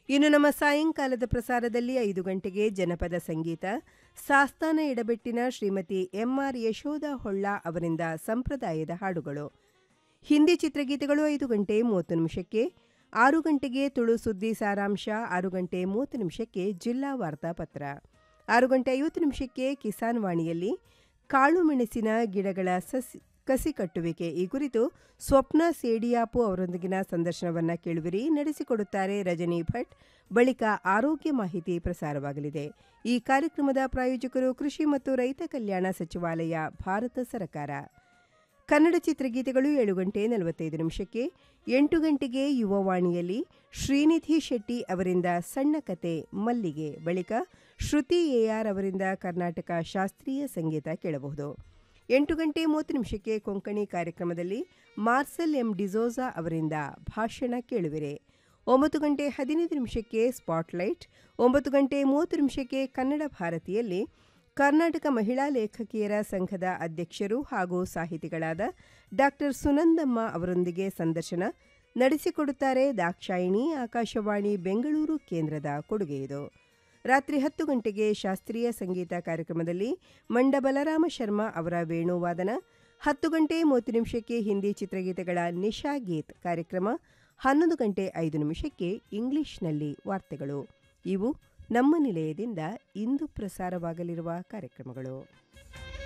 ಇನ್ನು ನಮ್ಮ ಸಾಯಂಕಾಲದ ಪ್ರಸಾರದಲ್ಲಿ ಐದು ಗಂಟೆಗೆ ಜನಪದ ಸಂಗೀತ ಸಾಸ್ತಾನ ಎಡಬೆಟ್ಟಿನ ಶ್ರೀಮತಿ ಎಂಆರ್ ಯಶೋಧ ಹೊಳ್ಳ ಅವರಿಂದ ಸಂಪ್ರದಾಯದ ಹಾಡುಗಳು ಹಿಂದಿ ಚಿತ್ರಗೀತೆಗಳು ಐದು ಗಂಟೆ ಮೂವತ್ತು ನಿಮಿಷಕ್ಕೆ ಆರು ಗಂಟೆಗೆ ತುಳು ಸುದ್ದಿ ಸಾರಾಂಶ ಆರು ಗಂಟೆ ಮೂವತ್ತು ನಿಮಿಷಕ್ಕೆ ಜಿಲ್ಲಾ ವಾರ್ತಾಪತ್ರ ಆರು ಗಂಟೆ ಐವತ್ತು ನಿಮಿಷಕ್ಕೆ ಕಿಸಾನ್ ವಾಣಿಯಲ್ಲಿ ಕಾಳು ಮೆಣಸಿನ ಗಿಡಗಳ ಸಸಿ ಕಸಿ ಕಟ್ಟುವಿಕೆ ಈ ಕುರಿತು ಸ್ವಪ್ನ ಸೇಡಿಯಾಪು ಅವರೊಂದಿಗಿನ ಸಂದರ್ಶನವನ್ನ ಕೇಳುವಿರಿ ನಡೆಸಿಕೊಡುತ್ತಾರೆ ರಜನಿ ಭಟ್ ಬಳಿಕ ಆರೋಗ್ಯ ಮಾಹಿತಿ ಪ್ರಸಾರವಾಗಲಿದೆ ಈ ಕಾರ್ಯಕ್ರಮದ ಪ್ರಾಯೋಜಕರು ಕೃಷಿ ಮತ್ತು ರೈತ ಕಲ್ಯಾಣ ಸಚಿವಾಲಯ ಭಾರತ ಸರ್ಕಾರ ಕನ್ನಡ ಚಿತ್ರಗೀತೆಗಳು ಏಳು ಗಂಟೆ ನಲವತ್ತೈದು ನಿಮಿಷಕ್ಕೆ ಎಂಟು ಗಂಟೆಗೆ ಯುವವಾಣಿಯಲ್ಲಿ ಶ್ರೀನಿಧಿ ಶೆಟ್ಟಿ ಅವರಿಂದ ಸಣ್ಣ ಕತೆ ಮಲ್ಲಿಗೆ ಬಳಿಕ ಶ್ರುತಿ ಎಆರ್ ಅವರಿಂದ ಕರ್ನಾಟಕ ಶಾಸ್ತ್ರೀಯ ಸಂಗೀತ ಕೇಳಬಹುದು ಎಂಟು ಗಂಟೆ ಮೂವತ್ತು ನಿಮಿಷಕ್ಕೆ ಕೊಂಕಣಿ ಕಾರ್ಯಕ್ರಮದಲ್ಲಿ ಮಾರ್ಸೆಲ್ ಎಂ ಡಿಸೋಜಾ ಅವರಿಂದ ಭಾಷಣ ಕೇಳುವಿರೆ ಒಂಬತ್ತು ಗಂಟೆ ಹದಿನೈದು ನಿಮಿಷಕ್ಕೆ ಸ್ಪಾಟ್ಲೈಟ್ ಒಂಬತ್ತು ಗಂಟೆ ಮೂವತ್ತು ನಿಮಿಷಕ್ಕೆ ಕನ್ನಡ ಭಾರತಿಯಲ್ಲಿ ಕರ್ನಾಟಕ ಮಹಿಳಾ ಲೇಖಕಿಯರ ಸಂಘದ ಅಧ್ಯಕ್ಷರು ಹಾಗೂ ಸಾಹಿತಿಗಳಾದ ಡಾಕ್ಟರ್ ಸುನಂದಮ್ಮ ಅವರೊಂದಿಗೆ ಸಂದರ್ಶನ ನಡೆಸಿಕೊಡುತ್ತಾರೆ ದಾಕ್ಷಾಯಿಣಿ ಆಕಾಶವಾಣಿ ಬೆಂಗಳೂರು ಕೇಂದ್ರದ ಕೊಡುಗೆ ಇದು ರಾತ್ರಿ ಹತ್ತು ಗಂಟೆಗೆ ಶಾಸ್ತ್ರೀಯ ಸಂಗೀತ ಕಾರ್ಯಕ್ರಮದಲ್ಲಿ ಮಂಡ ಬಲರಾಮ ಶರ್ಮಾ ಅವರ ವೇಣುವಾದನ ಹತ್ತು ಗಂಟೆ ಮೂವತ್ತು ನಿಮಿಷಕ್ಕೆ ಹಿಂದಿ ಚಿತ್ರಗೀತೆಗಳ ನಿಶಾ ಗೀತ್ ಕಾರ್ಯಕ್ರಮ ಹನ್ನೊಂದು ಗಂಟೆ ಐದು ನಿಮಿಷಕ್ಕೆ ಇಂಗ್ಲಿಷ್ನಲ್ಲಿ ವಾರ್ತೆಗಳು ಇವು ನಮ್ಮ ನಿಲಯದಿಂದ ಇಂದು ಪ್ರಸಾರವಾಗಲಿರುವ ಕಾರ್ಯಕ್ರಮಗಳು